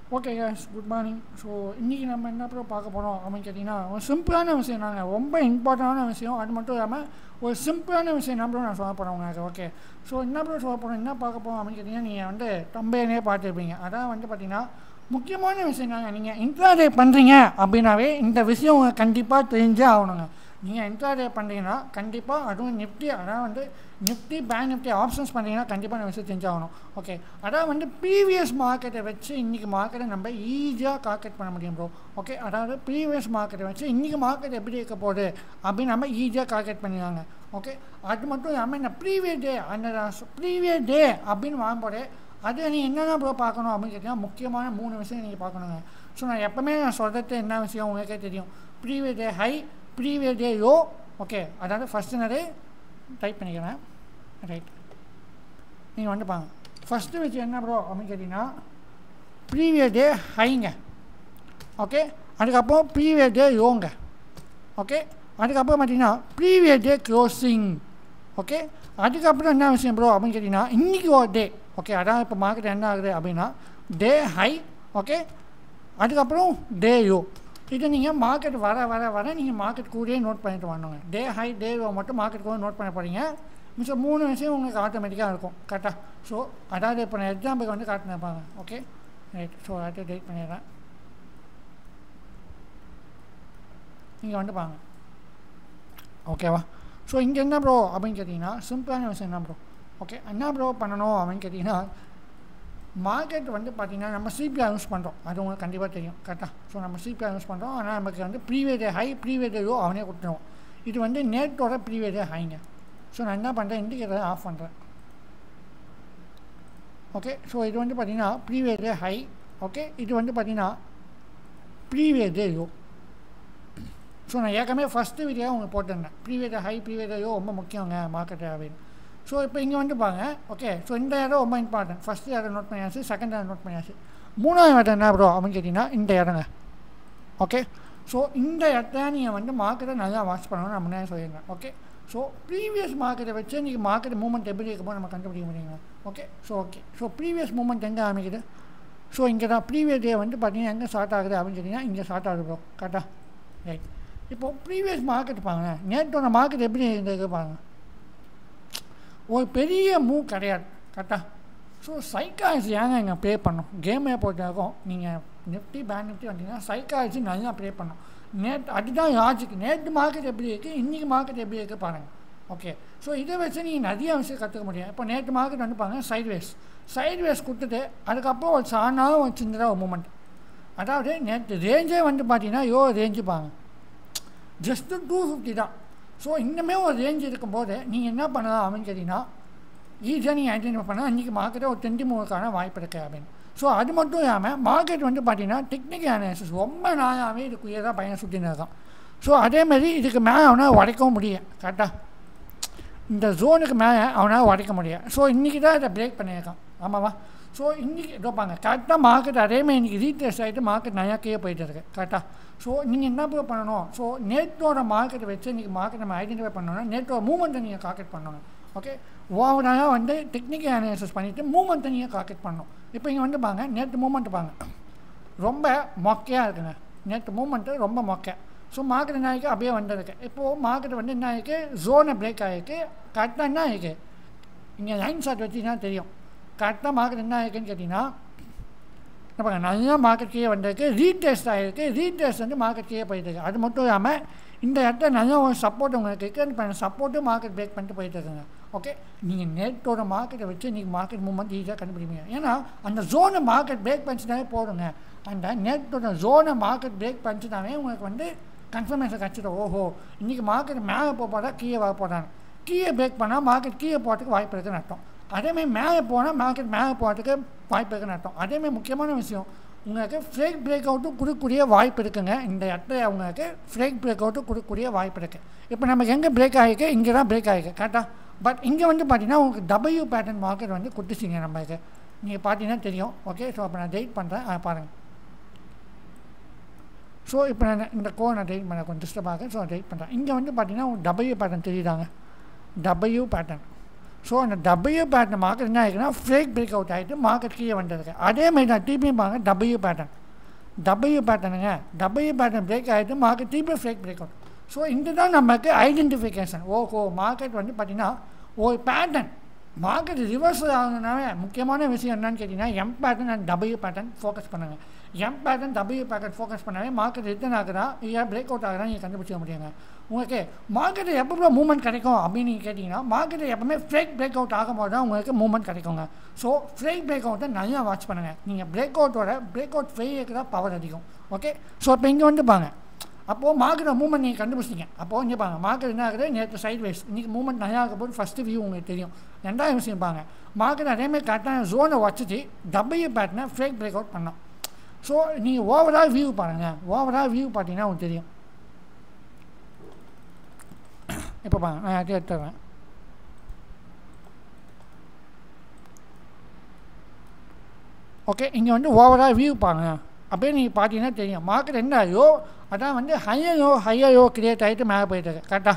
okay guys good morning so இன்றைக்கி நம்ம என்ன ப்ரோ பார்க்க போகிறோம் அப்படின்னு கேட்டிங்கன்னா ஒரு சிம்பிளான விஷயம் தாங்க ரொம்ப இம்பார்ட்டண்டான விஷயம் அது மட்டும் இல்லாமல் ஒரு சிம்பிளான விஷயம் என்ன ப்ரோ நான் சொல்ல போகிறேன் உங்களுக்கு ஓகே ஸோ என்ன ப்ரோ சொல்ல போகிறோம் என்ன பார்க்க போகிறோம் அப்படின்னு கேட்டிங்கன்னா நீங்கள் வந்து தம்பேனே பார்த்துருப்பீங்க அதான் வந்து பார்த்தீங்கன்னா முக்கியமான விஷயம் தாங்க நீங்கள் இன்ட்ராடே பண்ணுறீங்க அப்படின்னாவே இந்த விஷயம் உங்களுக்கு கண்டிப்பாக தெரிஞ்சே ஆகணுங்க நீங்கள் இன்ட்ராடே பண்ணுறீங்கன்னா கண்டிப்பாக அதுவும் நிஃப்டி அதான் வந்து நிஃப்டி பேங்க் நிஃப்டி ஆப்ஷன்ஸ் பண்ணுறீங்கன்னா கண்டிப்பாக இந்த விஷயம் தெரிஞ்சாகணும் ஓகே அதான் வந்து ப்ரீவியஸ் மார்க்கெட்டை வச்சு இன்றைக்கி மார்க்கெட்டை நம்ம ஈஸியாக கால்குலேட் பண்ண முடியும் ப்ரோ ஓகே அதாவது ப்ரீவியஸ் மார்க்கெட்டை வச்சு இன்றைக்கி மார்க்கெட் எப்படி இருக்க போகுது அப்படின்னு நம்ம ஈஸியாக கால்குலேட் பண்ணிடுவாங்க ஓகே அது மட்டும் இல்லாமல் இந்த ப்ரீவியஸ் டே அந்த ப்ரீவியஸ் டே அப்படின்னு வாங்கும்போது அது நீங்கள் என்னென்ன ப்ரோ பார்க்கணும் அப்படின்னு கேட்டிங்கன்னா முக்கியமான மூணு விஷயம் நீங்கள் பார்க்கணுங்க ஸோ நான் எப்போவுமே நான் சொல்கிறது என்ன விஷயம் உங்களுக்கே தெரியும் previous day high previous day low okay அதாவது ஃபஸ்ட்டு நிறைய டைப் பண்ணிக்கிறேன் ரைட் நீங்கள் வந்து பாருங்க ஃபஸ்ட்டு வச்சு என்ன ப்ரோ அப்படின்னு கேட்டிங்கன்னா ப்ரீவியஸ் டே ஹைங்க ஓகே அதுக்கப்புறம் ப்ரீவியஸ் டே லோங்க ஓகே அதுக்கப்புறம் பார்த்தீங்கன்னா ப்ரீவியஸ் டே க்ளோசிங் ஓகே அதுக்கப்புறம் என்ன விஷயம் ப்ரோ அப்படின்னு கேட்டிங்கன்னா இன்றைக்கி ஒரு டே ஓகே அதான் இப்போ மார்க்கெட் என்ன ஆகுது அப்படின்னா டே ஹை ஓகே அதுக்கப்புறம் டே யோ இது நீங்கள் மார்க்கெட் வர வர வர நீங்கள் மார்க்கெட் கூடயே நோட் பண்ணிட்டு வரணுங்க டே ஹை டே லோ மட்டும் மார்க்கெட் கூட நோட் பண்ண போகிறீங்க மிச்சம் மூணு விஷயம் உங்களுக்கு ஆட்டோமேட்டிக்காக இருக்கும் கரெக்டாக ஸோ அதாவது இப்போ நான் எக்ஸாம்பிளுக்கு வந்து காட்டினப்பாங்க ஓகே ரைட் ஸோ அதை டேட் பண்ணிடுறேன் நீங்கள் வந்து பாருங்க ஓகேவா ஸோ இங்கே என்ன ப்ரோ அப்படின்னு கேட்டிங்கன்னா சிம்பிளான விஷயம் என்ன ப்ரோ ஓகே என்ன ப்ரோ பண்ணணும் அப்படின்னு கேட்டிங்கன்னா மார்க்கெட் வந்து பார்த்திங்கன்னா நம்ம சிபிஐ யூஸ் பண்ணுறோம் அது உங்களுக்கு கண்டிப்பாக தெரியும் கரெக்டாக ஸோ நம்ம சிபிஐ யூஸ் பண்ணுறோம் ஆனால் நமக்கு வந்து ப்ரீவியஸ் ஹை ப்ரீவியஸ் லோ அவனே கொடுத்துருவோம் இது வந்து நேட்டோட ப்ரீவியஸ் ஹைங்க ஸோ நான் என்ன பண்ணுறேன் இண்டிகேட்டரை ஆஃப் பண்ணுறேன் ஓகே ஸோ இது வந்து பார்த்திங்கன்னா ப்ரீவியஸ் ஹை ஓகே இது வந்து பார்த்திங்கன்னா ப்ரீவியஸ் லோ ஸோ நான் ஏற்கனவே ஃபஸ்ட்டு வீடியோ உங்களுக்கு போட்டிருந்தேன் ப்ரீவியஸ் ஹை ப்ரீவியஸ் லோ ரொம்ப முக்கியங்க மார்க்கெட் அப்படின்னு ஸோ இப்போ இங்கே வந்து பாருங்க ஓகே ஸோ இந்த இடம் ரொம்ப இம்பார்ட்டன்ட் ஃபஸ்ட்டு இடம் நோட் பண்ணியாச்சு செகண்ட் இடம் நோட் பண்ணியாச்சு மூணாவது இடம் என்ன ப்ரோ அப்படின்னு கேட்டிங்கன்னா இந்த இடங்க ஓகே ஸோ இந்த இடத்த நீங்கள் வந்து மார்க்கெட்டை நல்லா வாட்ச் பண்ணணும்னு நான் முன்னாடி சொல்லியிருந்தேன் ஓகே ஸோ ப்ரீவியஸ் மார்க்கெட்டை வச்சு நீங்கள் மார்க்கெட் மூவ்மெண்ட் எப்படி இருக்குமோ நம்ம கண்டுபிடிக்க முடியுங்க okay so okay so previous movement எங்கே ஆரம்பிக்குது ஸோ இங்கே தான் ப்ரீவியஸ் டே வந்து பார்த்தீங்கன்னா எங்கே ஸ்டார்ட் ஆகுது அப்படின்னு கேட்டிங்கன்னா இங்கே ஸ்டார்ட் ஆகுது ப்ரோ கரெக்டாக ரைட் இப்போது ப்ரீவியஸ் மார்க்கெட் பாருங்க நேற்றோட மார்க்கெட் எப்படி இருந்தது பாருங்க ஒரு பெரிய மூவ் கிடையாது கரெக்டாக ஸோ சைக்காலஜி ஏங்க இங்கே ப்ளே பண்ணும் கேமே பொறுத்தவரைக்கும் நீங்கள் நிஃப்டி பேங்க் நிஃப்டி வந்தீங்கன்னா சைக்காலஜி நல்லா ப்ளே பண்ணும் நேற்று அதுதான் லாஜிக் நேற்று மார்க்கெட் எப்படி இருக்குது இன்றைக்கி மார்க்கெட் எப்படி இருக்குது பாருங்கள் ஓகே ஸோ இதை வச்சு நீங்கள் நிறைய விஷயம் கற்றுக்க முடியும் இப்போ நேற்று மார்க்கெட் வந்து பாருங்கள் சைட்வேஸ் சைட்வேஸ் கொடுத்துட்டு அதுக்கப்புறம் ஒரு சாணாக ஒரு சின்னதாக ஒரு மூமெண்ட் அதாவது நேற்று ரேஞ்சே வந்து பார்த்தீங்கன்னா யோ ரேஞ்சு பாருங்க ஜஸ்ட்டு டூ ஃபிஃப்டி தான் ஸோ இன்னுமே ஒரு ரேஞ்ச் இருக்கும்போது நீங்கள் என்ன பண்ணலாம் அப்படின்னு கேட்டிங்கன்னா ஈஸியாக நீங்கள் ஐடென்டிஃபை பண்ணால் இன்றைக்கி மார்க்கெட்டை ஒரு டுவெண்ட்டி மூணுக்கான வாய்ப்பு இருக்குது அப்படின்னு ஸோ அது மட்டும் இல்லாமல் மார்க்கெட் வந்து பார்த்திங்கன்னா டெக்னிக்கல் அனாலிசிஸ் ரொம்ப நாளாகவே இதுக்குள்ளே தான் பையன் சுற்றின்னு இருக்கான் ஸோ அதேமாதிரி இதுக்கு மேலே அவனால் உடைக்கவும் முடியும் கரெக்டாக இந்த ஜோனுக்கு மேலே அவனால் உடைக்க முடியும் ஸோ இன்றைக்கி தான் இதை பிரேக் பண்ணியிருக்கான் ஆமாவா ஸோ இன்றைக்கி இதோப்பாங்க கரெக்டாக மார்க்கெட் அதேமாதிரி இன்றைக்கி ரீட்ரேஸ் ஆகிட்டு மார்க்கெட் நிறையா கீழே போயிட்டு இருக்கு கரெக்டாக ஸோ நீங்கள் என்ன ப்ரோ பண்ணணும் ஸோ நேட்டோட மார்க்கெட்டை வச்சு இன்றைக்கி மார்க்கெட் நம்ம ஐடென்டிஃபை பண்ணணும்னா நேட்டோட மூமெண்ட்டை நீங்கள் கால்குலேட் பண்ணணும் ஓகே ஓவராலாக வந்து டெக்னிக்கல் அனாலிசிஸ் பண்ணிவிட்டு மூமெண்ட்டை நீங்கள் கால்குலேட் பண்ணணும் இப்போ இங்கே வந்து பாங்க நேற்று மூமெண்ட் பாங்க ரொம்ப மொக்கையாக இருக்குங்க நேற்று மூமெண்ட்டு ரொம்ப மொக்கை ஸோ மார்க்கெட் என்ன ஆகிருக்கு அப்படியே வந்திருக்கு இப்போது மார்க்கெட் வந்து என்ன ஆகிருக்கு ஜோனை பிரேக் ஆகிருக்கு கரெக்டாக என்ன ஆகிருக்கு இங்கே லைன் ஷாட் வச்சிங்கன்னா தெரியும் கரெக்டாக மார்க்கெட் என்ன ஆகிருக்குன்னு கேட்டிங்கன்னா பாருங்க நல்லா மார்க்கெட் கீழே வந்திருக்கு ரீடெஸ்ட் ஆகிருக்கு ரீடெஸ்ட் வந்து மார்க்கெட் கீழே போயிட்டுருக்கு அது மட்டும் இல்லாமல் இந்த இடத்துல நல்ல ஒரு சப்போர்ட் உங்களுக்கு இருக்குது இப்போ சப்போர்ட்டும் மார்க்கெட் பிரேக் பண்ணிட்டு போயிட்டு இருக்குங்க ஓகே நீங்கள் நேட்டோட மார்க்கெட்டை வச்சு இன்றைக்கி மார்க்கெட் மூவ்மெண்ட் ஈஸியாக கண்டுபிடிப்பீங்க ஏன்னா அந்த ஜோனை மார்க்கெட் பிரேக் பண்ணிச்சுனாவே போடுங்க அந்த நேட்டோட ஜோனை மார்க்கெட் பிரேக் பண்ணிச்சுனாவே உங்களுக்கு வந்து கன்ஃபர்மேஷன் கிடச்சிடும் ஓஹோ இன்றைக்கி மார்க்கெட் மேலே போக போதா கீழே வர போதான்னு கீழே பிரேக் பண்ணால் மார்க்கெட் கீழே போகிறதுக்கு வாய்ப்பு இருக்குன்னு அர்த்தம் அதேமாதிரி மேலே போனால் மார்க்கெட் மேலே போகிறதுக்கு வாய்ப்பு இருக்குன்னு அர்த்தம் அதேமாதிரி முக்கியமான விஷயம் உங்களுக்கு ஃப்ரேக் பிரேக் அவுட்டும் கொடுக்கக்கூடிய வாய்ப்பு இருக்குங்க இந்த இடத்துல உங்களுக்கு ஃப்ரேக் பிரேக் அவுட்டும் கொடுக்கக்கூடிய வாய்ப்பு இருக்குது இப்போ நமக்கு எங்கே பிரேக் ஆகிருக்கு இங்கே தான் பிரேக் ஆகிருக்கு கரெக்டாக பட் இங்கே வந்து பார்த்தீங்கன்னா உங்களுக்கு டபிள்யூ பேட்டர்ன் மார்க்கெட் வந்து கொடுத்துச்சிங்க நம்மளுக்கு நீங்கள் பார்த்தீங்கன்னா தெரியும் ஓகே ஸோ அப்போ நான் டெய்ட் பண்ணுறேன் பாருங்கள் ஸோ இப்போ நான் இந்த கோ நான் டெய்ட் பண்ண கொஞ்சம் டிஸ்டர்ப் ஆகுது ஸோ டெய்ட் பண்ணுறேன் இங்கே வந்து பார்த்தீங்கன்னா உங்களுக்கு டபிள்யூ பேட்டர்ன் தெரியுதாங்க டபிள்யூ பேட்டர்ன் ஸோ அந்த டபிள்யூ பேட்டர்ன் மார்க்கெட் என்ன ஆகிருக்குன்னா ஃப்ரேக் பிரேக் அவுட் ஆகிட்டு மார்க்கெட் கீழே வந்துருக்கு அதே மாதிரி தான் திருப்பியும் பாருங்க டபிள்யூ பேட்டர்ன் டபிள்யூ பேட்டர்னுங்க டபிள்யூ பேட்டர்ன் பிரேக் ஆகிட்டு மார்க்கெட் திருப்பி ஃப்ரேக் பிரேக் அவுட் ஸோ இந்த தான் நமக்கு ஐடென்டிஃபிகேஷன் ஓஹோ மார்க்கெட் வந்து பார்த்திங்கன்னா ஒரு பேட்டர்ன் மார்க்கெட் ரிவர்ஸ் ஆகணுனாவே முக்கியமான விஷயம் என்னன்னு கேட்டிங்கன்னா M pattern and W pattern focus பண்ணுங்க M pattern W pattern focus பண்ணாவே மார்க்கெட் ரிட்டர்ன் ஆகுதா இல்லை பிரேக் அவுட் ஆகுதா நீங்கள் கண்டுபிடிச்சிக்க முடியுங்க உங்களுக்கு மார்க்கெட்டில் எப்போ மூவ்மெண்ட் கிடைக்கும் அப்படின்னு நீங்கள் கேட்டிங்கன்னா மார்க்கெட்டில் எப்பவுமே ஃப்ரேக் பிரேக் அவுட் ஆகும்போது தான் உங்களுக்கு மூவ்மெண்ட் கிடைக்குங்க ஸோ ஃப்ரேக் பிரேக் அவுட்டை நல்லா வாட்ச் பண்ணுங்கள் நீங்கள் பிரேக் அவுட்டோட பிரேக் அவுட் ஃபெயிலுக்கு தான் பவர் அதிகம் ஓகே ஸோ இப்போ இங்கே வந்து பாங்க அப்போது மார்க்கெட்டை மூவ்மெண்ட் நீங்கள் கண்டுபிடிச்சிங்க அப்போது இங்கே பாங்க மார்க்கெட் என்ன ஆகுது நேற்று சைட் வைஸ் இன்றைக்கி மூவ்மெண்ட் நல்லா ஆக போது ஃபஸ்ட்டு வியூ உங்களுக்கு தெரியும் ரெண்டாவது விஷயம் பாங்க மார்க்கெட் அதேமாதிரி கரெக்டான ஜோனை வச்சுட்டு டபிள்யூ பேட்டனை ஃப்ரேக் பிரேக் அவுட் பண்ணோம் ஸோ நீங்கள் ஓவரால் வியூ பாருங்கள் ஓவரால் வியூ பார்த்தீங்கன்னா உங்களுக்கு தெரியும் இப்போ பாருங்க நான் அதை எடுத்துறேன் ஓகே இங்கே வந்து ஓவரால் வியூ பாருங்க அப்படியே நீங்கள் பார்த்தீங்கன்னா தெரியும் மார்க்கெட் என்ன ஆகியோ அதான் வந்து ஹையரோ ஹையரோ கிரியேட் ஆகிட்டு மேலே போயிட்டு கரெக்டாக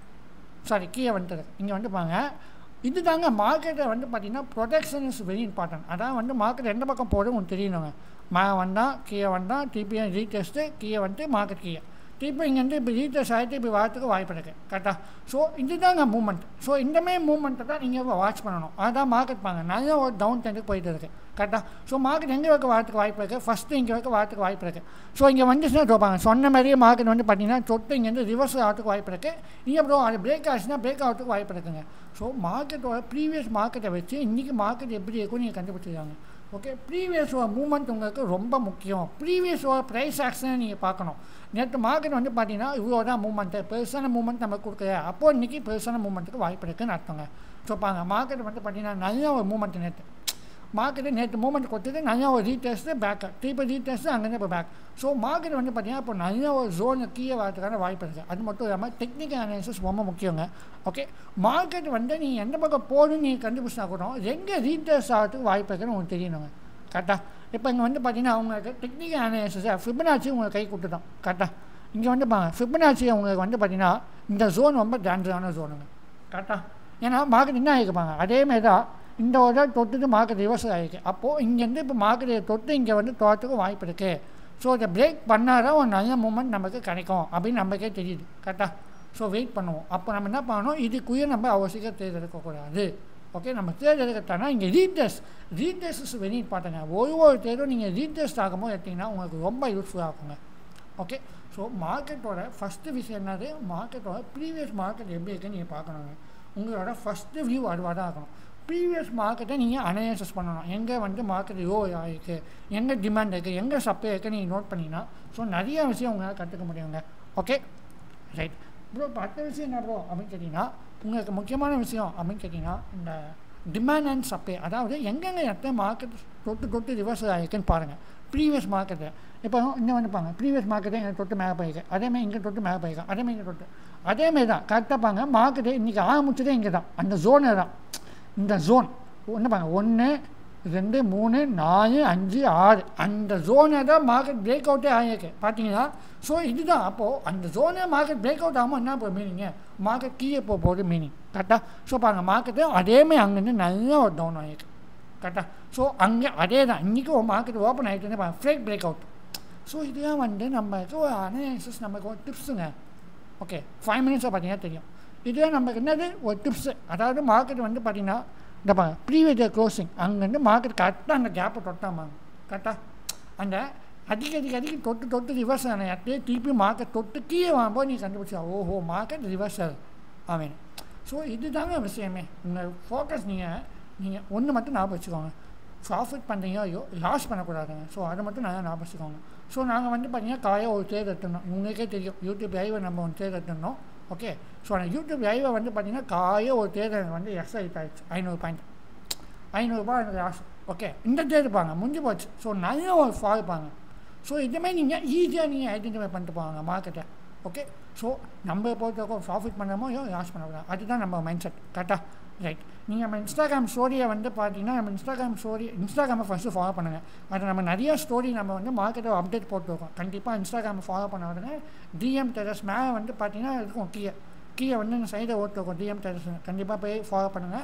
சாரி கீழே வந்துட்டு இங்கே வந்து பாருங்க இது தாங்க மார்க்கெட்டை வந்து பார்த்தீங்கன்னா ப்ரொடெக்ஷன் இஸ் வெரி இம்பார்ட்டன்ட் அதான் வந்து மார்க்கெட் எந்த பக்கம் போகிறது உங்களுக்கு தெரியணுங்க மேலே வந்தால் கீழே வந்தால் திருப்பி ரீடெஸ்ட்டு கீழே வந்துட்டு மார்க்கெட் கீழே திருப்பி இங்கேருந்து இப்போ ரீடெஸ்ட் ஆகிட்டு இப்போ வரத்துக்கு வாய்ப்பு இருக்குது கரெக்டாக ஸோ இதுதாங்க மூவ்மெண்ட் ஸோ இந்தமாரி மூவ்மெண்ட்டை தான் நீங்கள் வாட்ச் பண்ணணும் அதுதான் மார்க்கெட் பாங்க நல்ல ஒரு டவுன் ட்ரெண்டுக்கு போயிட்டு இருக்குது கரெக்டாக ஸோ மார்க்கெட் எங்கே வைக்க வரத்துக்கு வாய்ப்பு இருக்குது ஃபஸ்ட்டு இங்கே வைக்க வரத்துக்கு வாய்ப்பு இருக்குது ஸோ இங்கே வந்துச்சுன்னா தோப்பாங்க சொன்ன மாதிரியே மார்க்கெட் வந்து பார்த்தீங்கன்னா தொட்டு இங்கேருந்து ரிவர்ஸ் ஆகிறதுக்கு வாய்ப்பு இருக்குது இங்கே அப்புறம் அது பிரேக் ஆச்சுன்னா பிரேக் ஆகிறதுக்கு வாய்ப்பு இருக்குங்க ஸோ மார்க்கெட்டோட ப்ரீவியஸ் மார்க்கெட்டை வச்சு இன்றைக்கி மார்க்கெட் எப்படி இருக்கும் நீங்கள் கண்டுபிடிச்சிருக்காங்க ஓகே ப்ரீவியஸோட மூவ்மெண்ட் உங்களுக்கு ரொம்ப முக்கியம் ப்ரீவியஸோட ப்ரைஸ் ஆக்ஷனை நீங்கள் பார்க்கணும் நேற்று மார்க்கெட் வந்து பார்த்தீங்கன்னா இவ்வளோ தான் மூவ்மெண்ட்டு பெருசான மூவ்மெண்ட் நம்ம கொடுக்கல அப்போது இன்றைக்கி பெருசான மூவ்மெண்ட்டுக்கு வாய்ப்பு இருக்குன்னு அர்த்தங்க ஸோ பாருங்க மார்க்கெட் வந்து பார்த்தீங்கன்னா நல்ல ஒரு மூவ்மெண்ட் நேற்று மார்க்கெட்டு நேற்று மூவ்மெண்ட் கொடுத்தது நல்லா ஒரு ரீடெஸ்ட்டு பேக்கு திருப்பி ரீடெஸ்ட்டு அங்கேருந்து இப்போ பேக் ஸோ மார்க்கெட் வந்து பார்த்தீங்கன்னா இப்போ நல்ல ஒரு ஜோனு கீழே வரதுக்கான வாய்ப்பு இருக்குது அது மட்டும் இல்லாமல் டெக்னிக்கல் அனாலிசிஸ் ரொம்ப முக்கியங்க ஓகே மார்க்கெட் வந்து நீங்கள் எந்த பக்கம் போகணும்னு நீங்கள் கண்டுபிடிச்சா கூட எங்கே ரீடெஸ்ட் ஆகிறதுக்கு வாய்ப்பு இருக்குன்னு உங்களுக்கு தெரியணுங்க கரெக்டாக இப்போ இங்கே வந்து பார்த்தீங்கன்னா அவங்களுக்கு டெக்னிக்கல் அனாலிசிஸை ஃபிபனாச்சி உங்களுக்கு கை கொடுத்துட்டோம் கரெக்டாக இங்கே வந்து பாருங்க ஃபிபனாச்சி உங்களுக்கு வந்து பார்த்தீங்கன்னா இந்த ஜோன் ரொம்ப டேஞ்சரான ஜோனுங்க கரெக்டாக ஏன்னா மார்க்கெட் என்ன ஆகிருப்பாங்க அதேமாரி தான் இந்த ஒரு தொட்டுட்டு மார்க்கெட் ரிவர்ஸ் ஆகிருக்கு அப்போது இங்கேருந்து இப்போ மார்க்கெட்டை தொட்டு இங்கே வந்து தோறத்துக்கு வாய்ப்பு இருக்குது ஸோ இதை பிரேக் பண்ணால் தான் ஒரு நல்ல மூமெண்ட் நமக்கு கிடைக்கும் அப்படின்னு நமக்கே தெரியுது கரெக்டாக ஸோ வெயிட் பண்ணுவோம் அப்போ நம்ம என்ன பண்ணணும் இதுக்குள்ளே நம்ம அவசியம் தேர்ந்தெடுக்கக்கூடாது ஓகே நம்ம தேர்ந்தெடுக்கட்டானா இங்கே ரீடெஸ்ட் ரீடெஸ்ட் இஸ் வெரி இம்பார்ட்டங்க ஒரு ஒரு தேர்வும் நீங்கள் ரீடெஸ்ட் ஆகும்போது எடுத்திங்கன்னா உங்களுக்கு ரொம்ப யூஸ்ஃபுல்லாக இருக்குங்க ஓகே ஸோ மார்க்கெட்டோட ஃபஸ்ட்டு விஷயம் என்னது மார்க்கெட்டோட ப்ரீவியஸ் மார்க்கெட் எப்படி இருக்குன்னு நீங்கள் பார்க்கணுங்க உங்களோட ஃபஸ்ட்டு வியூ அதுவாக தான் இருக்கணும் ப்ரீவியஸ் மார்க்கெட்டை நீங்கள் அனலைசஸ் பண்ணணும் எங்கே வந்து மார்க்கெட் லோ ஆகிருக்கு எங்கே டிமாண்ட் இருக்குது எங்கே சப்ளை இருக்குது நீங்கள் நோட் பண்ணிங்கன்னா ஸோ நிறைய விஷயம் உங்களால் கற்றுக்க முடியுங்க ஓகே ரைட் ப்ரோ இப்போ அடுத்த விஷயம் என்ன ப்ரோ அப்படின்னு கேட்டிங்கன்னா உங்களுக்கு முக்கியமான விஷயம் அப்படின்னு கேட்டிங்கன்னா இந்த டிமாண்ட் அண்ட் சப்ளை அதாவது எங்கெங்கே எத்தனை மார்க்கெட் தொட்டு தொட்டு ரிவர்ஸ் ஆகிருக்குன்னு பாருங்கள் ப்ரீவியஸ் மார்க்கெட்டு இப்போ இங்கே வந்துப்பாங்க ப்ரீவியஸ் மார்க்கெட்டை இங்கே தொட்டு மேலே போயிருக்கு அதேமாதிரி இங்கே தொட்டு மேலே போயிருக்கு அதேமாதிரி இங்கே தொட்டு அதேமாரி தான் கரெக்டாக பாங்க மார்க்கெட்டு இன்றைக்கி ஆரம்பிச்சதே இங்கே தான் அந்த ஜோனு தான் இந்த ஜோன் ஒன்று பாருங்க ஒன்று ரெண்டு மூணு நாலு அஞ்சு ஆறு அந்த ஜோனை தான் மார்க்கெட் பிரேக் அவுட்டே ஆகிருக்கு பார்த்தீங்கன்னா ஸோ இதுதான் அப்போது அந்த ஜோனே மார்க்கெட் பிரேக் அவுட் ஆகாமல் என்ன இப்போ மீனிங்கு மார்க்கெட் கீழே போக போகுது மீனிங் கரெக்டாக ஸோ பாருங்க மார்க்கெட்டு அதேமாதிரி அங்கேருந்து நல்லா ஒரு டவுன் ஆகிருக்கு கரெக்டாக ஸோ அங்கே அதே தான் இன்றைக்கும் ஒரு மார்க்கெட் ஓப்பன் ஆகிட்டு பாருங்க ஃப்ரேக் பிரேக் அவுட் ஸோ இதுதான் வந்து நமக்கு ஒரு அனாலிசிஸ் நமக்கு ஒரு டிப்ஸுங்க ஓகே ஃபைவ் மினிட்ஸாக பார்த்தீங்கன்னா தெரியும் இதுவே நமக்கு என்னது ஒரு டிப்ஸு அதாவது மார்க்கெட் வந்து பார்த்தீங்கன்னா இந்த பாருங்க ப்ரீவியஸ் க்ளோசிங் அங்கேருந்து மார்க்கெட் கரெக்டாக அந்த கேப்பை தொட்டாமாங்க கரெக்டாக அந்த அதிக அதிக அதிக தொட்டு தொட்டு ரிவர்ஸ் ஆன இடத்துல திருப்பி மார்க்கெட் தொட்டு கீழே வாங்கும்போது நீ கண்டுபிடிச்சா ஓஹோ மார்க்கெட் ரிவர்ஸ் ஆகுது அவன் ஸோ இதுதாங்க விஷயமே உங்கள் ஃபோக்கஸ் நீங்கள் நீங்கள் ஒன்று மட்டும் ஞாபகம் வச்சுக்கோங்க ப்ராஃபிட் பண்ணுறீங்க ஐயோ லாஸ் பண்ணக்கூடாதுங்க ஸோ அதை மட்டும் நல்லா ஞாபகம் வச்சுக்கோங்க ஸோ நாங்கள் வந்து பார்த்தீங்கன்னா காலையில் ஒரு தேர் எடுத்துருந்தோம் உங்களுக்கே தெரியும் யூடியூப் லைவை நம்ம ஒரு தேர் எடுத்துருந்தோம் ஓகே ஸோ அந்த யூடியூப் லைவை வந்து பார்த்தீங்கன்னா காலையில் ஒரு தேர் எனக்கு வந்து எக்ஸ்ட்ரா ஹிட் ஆயிடுச்சு ஐநூறு பாயிண்ட் ஐநூறுரூபா எனக்கு லாஸ் ஓகே இந்த தேர் இருப்பாங்க முடிஞ்சு போச்சு ஸோ நல்ல ஒரு ஃபால் இருப்பாங்க ஸோ இதுமாதிரி நீங்கள் ஈஸியாக நீங்கள் ஐடென்டிஃபை பண்ணிட்டு போவாங்க மார்க்கெட்டை ஓகே ஸோ நம்ம பொறுத்தவரைக்கும் ப்ராஃபிட் பண்ணமோ ஐயோ லாஸ் பண்ணக்கூடாது அதுதான் நம்ம மைண்ட் செட் கரெக்டாக ரைட் நீங்கள் நம்ம இன்ஸ்டாகிராம் ஸ்டோரியை வந்து பார்த்தீங்கன்னா நம்ம இன்ஸ்டாகிராம் ஸ்டோரி இன்ஸ்டாகிராமை ஃபஸ்ட்டு ஃபாலோ பண்ணுங்கள் அது நம்ம நிறைய ஸ்டோரி நம்ம வந்து மார்க்கெட்டை அப்டேட் போட்டுருக்கோம் கண்டிப்பாக இன்ஸ்டாகிராமை ஃபாலோ பண்ண உடனே டிஎம் டெரஸ் மேலே வந்து பார்த்தீங்கன்னா இருக்கும் கீழே கீழே வந்து இந்த சைடை ஓட்டுருக்கோம் டிஎம் டெரஸ் கண்டிப்பாக போய் ஃபாலோ பண்ணுங்கள்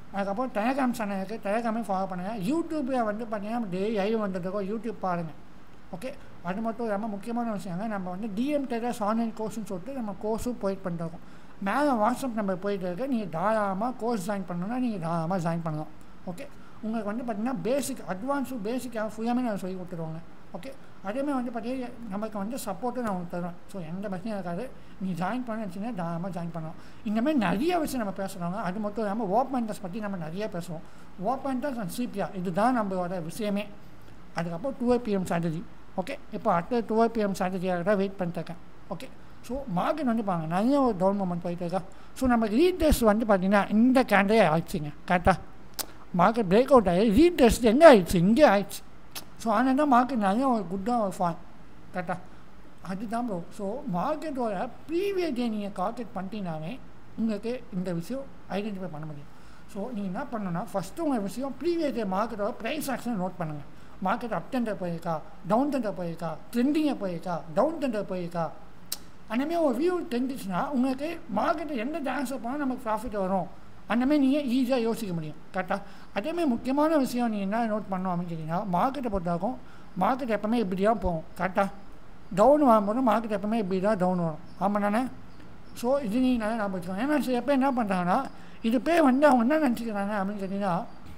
அதுக்கப்புறம் டெலகிராம் சேனல் இருக்குது டெலகிராமே ஃபாலோ பண்ணுங்கள் யூடியூப்பில் வந்து பார்த்தீங்கன்னா டெய்லி லைவ் வந்துட்டுருக்கோம் யூடியூப் பாருங்கள் ஓகே அது மட்டும் இல்லாமல் முக்கியமான விஷயங்க நம்ம வந்து டிஎம் டெரஸ் ஆன்லைன் கோர்ஸ்னு சொல்லிட்டு நம்ம கோர்ஸும் போயிட்டு பண்ணிருக்கோம் மேலே வாட்ஸ்அப் நம்பர் போயிட்டு இருக்கு நீங்கள் தாராளமாக கோர்ஸ் ஜாயின் பண்ணணும்னா நீங்கள் தாராளமாக ஜாயின் பண்ணலாம் ஓகே உங்களுக்கு வந்து பார்த்தீங்கன்னா பேசிக் அட்வான்ஸும் பேசிக்காக ஃபுல்லாமே நான் சொல்லி கொடுத்துருவாங்க ஓகே அதேமாதிரி வந்து பார்த்தீங்கன்னா நமக்கு வந்து சப்போர்ட்டும் நான் உங்களுக்கு தருவேன் ஸோ எந்த பிரச்சனையும் இருக்காது நீ ஜாயின் பண்ண வச்சுன்னா தாராளமாக ஜாயின் பண்ணலாம் இந்தமாதிரி நிறைய விஷயம் நம்ம பேசுகிறோங்க அது மட்டும் இல்லாமல் ஓப்பன் இன்ட்ரெஸ்ட் பற்றி நம்ம நிறைய பேசுவோம் ஓப்பன் இன்ட்ரெஸ்ட் அண்ட் சிபிஆர் இதுதான் நம்மளோட விஷயமே அதுக்கப்புறம் டுவெல் பிஎம் ஸ்ட்ராட்டஜி ஓகே இப்போ அடுத்த டுவெல் பிஎம் ஸ்ட்ராட்டஜியாக தான் வெயிட் பண்ணிட்டுருக்கேன் ஓகே ஸோ மார்க்கெட் வந்து பாருங்க நிறைய ஒரு டவுன் மூமெண்ட் போயிட்டு இருக்கா ஸோ நம்ம ரீடெஸ்ட் வந்து பார்த்தீங்கன்னா இந்த கேண்டே ஆயிடுச்சுங்க கரெக்டாக மார்க்கெட் பிரேக் அவுட் ஆகி ரீடெஸ்ட் எங்கே ஆயிடுச்சு இங்கே ஆயிடுச்சு ஸோ அதனால தான் மார்க்கெட் நிறைய ஒரு குட்டாக ஒரு ஃபான் கரெக்டாக அதுதான் ப்ரோ ஸோ மார்க்கெட்டோட ப்ரீவியஸ் டே நீங்கள் கால்குலேட் பண்ணிட்டீங்கனாவே உங்களுக்கு இந்த விஷயம் ஐடென்டிஃபை பண்ண முடியும் ஸோ நீங்கள் என்ன பண்ணணும்னா ஃபஸ்ட்டு உங்கள் விஷயம் ப்ரீவியஸ் டே மார்க்கெட்டோட ப்ரைஸ் ஆக்ஷன் நோட் பண்ணுங்கள் மார்க்கெட் அப் டெண்டர் போயிருக்கா டவுன் டெண்டர் போயிருக்கா ட்ரெண்டிங்கை போயிருக்கா டவுன் டெண்டர் போயிருக்கா அந்தமாரி ஒரு வியூ தெரிஞ்சிச்சுன்னா உங்களுக்கு மார்க்கெட்டு எந்த டான்ஸ் போனால் நமக்கு ப்ராஃபிட் வரும் அந்தமாரி நீங்கள் ஈஸியாக யோசிக்க முடியும் கரெக்டாக அதேமாதிரி முக்கியமான விஷயம் நீங்கள் என்ன நோட் பண்ணோம் அப்படின்னு கேட்டிங்கன்னா மார்க்கெட்டை பொறுத்தாக்கும் மார்க்கெட் எப்போவுமே இப்படி தான் போகும் கரெக்டாக டவுன் வரும்போது மார்க்கெட் எப்போவுமே இப்படி தான் டவுன் வரும் ஆமாம் தானே ஸோ இது நீங்கள் நல்லா ஞாபகம் வச்சுக்கோங்க ஏன்னா சில பேர் என்ன பண்ணுறாங்கன்னா இது பேர் வந்து அவங்க என்ன நினச்சிக்கிறாங்க அப்படின்னு கேட்டிங்கன்னா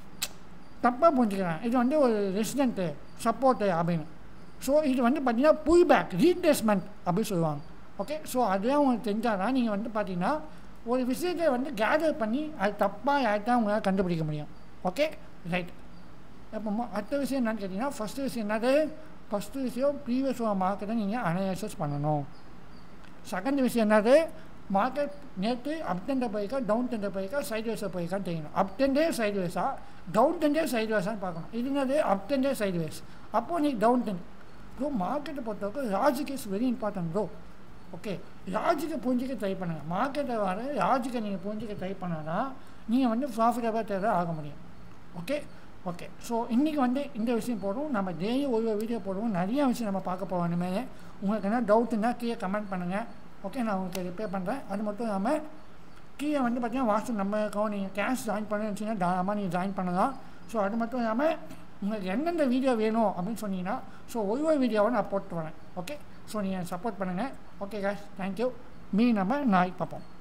தப்பாக புரிஞ்சுக்கிறாங்க இது வந்து ஒரு ரெசிடென்ட்டு சப்போர்ட்டு அப்படின்னு ஸோ இது வந்து பார்த்தீங்கன்னா புல் பேக் ரீப்ளேஸ்மெண்ட் அப்படின்னு சொல்லுவாங்க ஓகே ஸோ அதுவே உங்களுக்கு தெரிஞ்சால் தான் நீங்கள் வந்து பார்த்தீங்கன்னா ஒரு விஷயத்தை வந்து கேதர் பண்ணி அது தப்பாக யார்ட்டா உங்களால் கண்டுபிடிக்க முடியும் ஓகே ரைட் இப்போ அடுத்த விஷயம் என்னன்னு கேட்டிங்கன்னா ஃபஸ்ட்டு விஷயம் என்னது ஃபஸ்ட்டு விஷயம் ப்ரீவியஸ் மார்க்கெட்டை நீங்கள் அனலைசஸ் பண்ணணும் செகண்ட் விஷயம் என்னது மார்க்கெட் நேற்று அப் டெண்டர் போயிருக்கா டவுன் டெண்டர் போயிருக்கா சைட் வேஸாக போயிருக்கான்னு தெரியணும் அப் டெண்டே சைட் வேஸா டவுன் டெண்டே சைட் வேஸான்னு பார்க்கணும் இது என்னது அப் டெண்டே சைட் வேஸ் அப்போது நீ டவுன் டென் ப்ரோ மார்க்கெட்டை பொறுத்தவரைக்கும் logic is very important bro okay லாஜிக்கை புரிஞ்சிக்க ட்ரை பண்ணுங்கள் மார்க்கெட்டை வர லாஜிக்கை நீங்கள் புரிஞ்சிக்க ட்ரை பண்ணால் நீங்கள் வந்து ப்ராஃபிட்டபிளாக தேவை ஆக முடியும் ஓகே ஓகே ஸோ இன்றைக்கி வந்து இந்த விஷயம் போடுவோம் நம்ம டெய்லி ஒரு ஒரு வீடியோ போடுவோம் நிறைய விஷயம் நம்ம பார்க்க போவோம் இனிமேல் உங்களுக்கு என்ன டவுட்டுன்னா கீழே கமெண்ட் பண்ணுங்கள் ஓகே நான் உங்களுக்கு ரிப்பே பண்ணுறேன் அது மட்டும் இல்லாமல் கீழே வந்து பார்த்தீங்கன்னா வாட்ஸ்அப் நம்ம அக்கௌண்ட் நீங்கள் கேஷ் ஜாயின் பண்ணுச்சுன்னா தாராளமாக நீங்கள் ஜாயின் பண்ணலாம் ஸோ அது மட்டும் இல்லாமல் உங்களுக்கு எந்தெந்த வீடியோ வேணும் அப்படின்னு சொன்னீங்கன்னா ஸோ ஒரு ஒரு வீடியோவை நான் போட்டு வரேன் ஓகே ஸோ நீங்கள் சப்போர்ட் பண்ணுங்கள் ஓகே கேஷ் தேங்க்யூ மீ நம்ம நாளைக்கு பார்ப்போம்